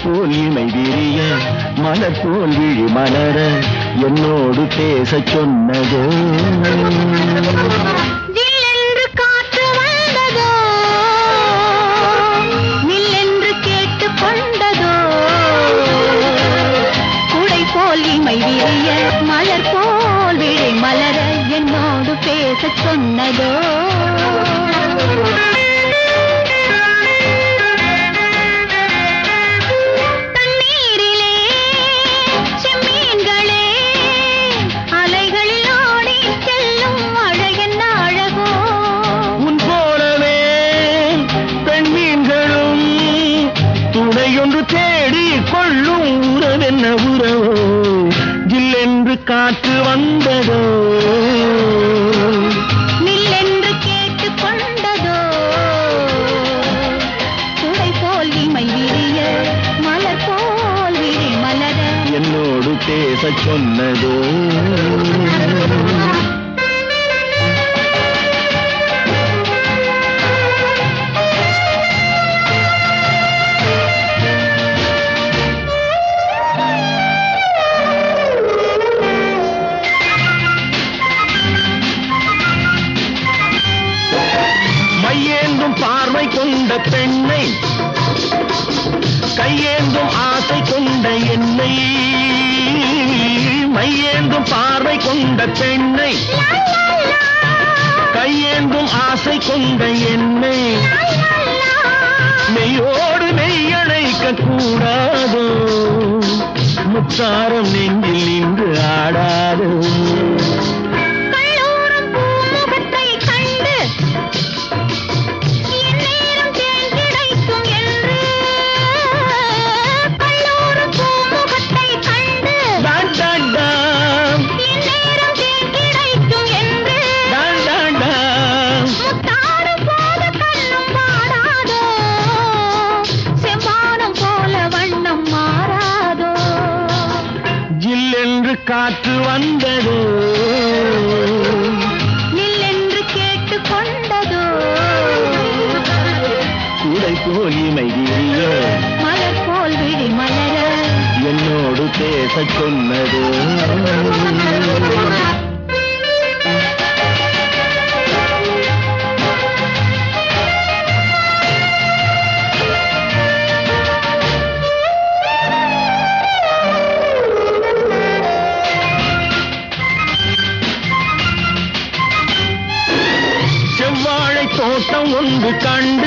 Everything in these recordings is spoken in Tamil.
போல் இமை விரிய மலர் போல் விழி மலர என்னோடு பேசச் சொன்னதோ ஜில்லென்று காற்று வந்ததோ நில்லென்று கேட்டுக் கொண்டதோ குடை போல் இமை விரிய மலர் போல் விழி மலர என்னோடு பேசச் சொன்னதோ தண்ணீரிலே செம்மீன்களே அலைகளில் ஓடி செல்லும் அழகென்ன அழகோ உன் போலவே பெண்மீன்களும் துணையொன்று தேடி கொள்ளும் உறவென்ன உறவோ ஜில்லென்று காற்று வந்ததோ நில்லென்று கேட்டுக் கொண்டதோ குடை போல் இமை விரிய மலர் போல் விழி மலர என்னோடு பேசச் சொன்னதோ மையேந்தும் பார்வை கொண்ட பெண்ணை கையேந்தும் ஆசை கொண்ட என்னை மையேந்தும் பார்வை கொண்ட பெண்ணை கையேந்தும் ஆசை கொண்ட என்னை மெய்யோடு மெய்யணைக்க கூடாதோ முத்தாரம் நெஞ்சில் நின்று ஆடாதோ கள்ளூரும் பூமுகத்தை கண்டு எந்நேரம் தேன் கிடைக்கும் என்று கள்ளூரும் பூமுகத்தை கண்டு டான் டான் டாம், எந்நேரம் தேன் கிடைக்கும் என்று டான் டான் டாம். முத்தாடும் போது கண்ணும் வாடாதோ செவ்வானம் போல வண்ணம் மாறாதோ ஜில்லென்று காற்று வந்ததோ நில்லென்று கேட்டுக் கொண்டதோ கூடை போல் இமை விரிய மலர் போல் விழி மலர என்னோடு பேசச் சொன்னதோ செவ்வாழை தோட்டம் ஒன்று கண்டு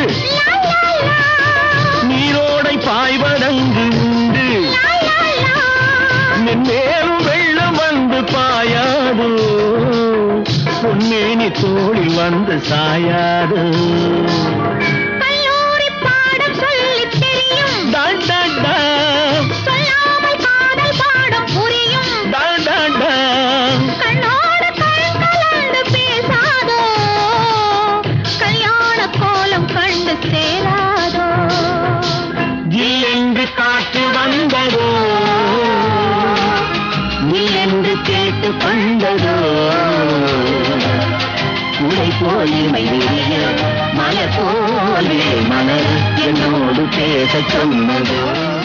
நீரோடை பாய்வதங்கு உண்டு மென்மேலும் வெள்ளம் வந்து பாயாது பொன்னேனி தோளில் வந்து சாயாது கல்லூரி பாடம் சொல்லித் தெரியும் டான் டான் டான், சொல்லாமல் காதல் பாடம் புரியும் டான் டான் டான். கண்ணோடு கண் கலந்து பேசாதோ கல்யாண கோலம் கண்டு சேராதோ ஜில்லென்று காற்று வந்ததோ நில்லென்று கேட்டு கண்டதோ உடை போல் இமை விரிய மலர் போலே மலர் என்னோடு பேசச் சொன்னதோ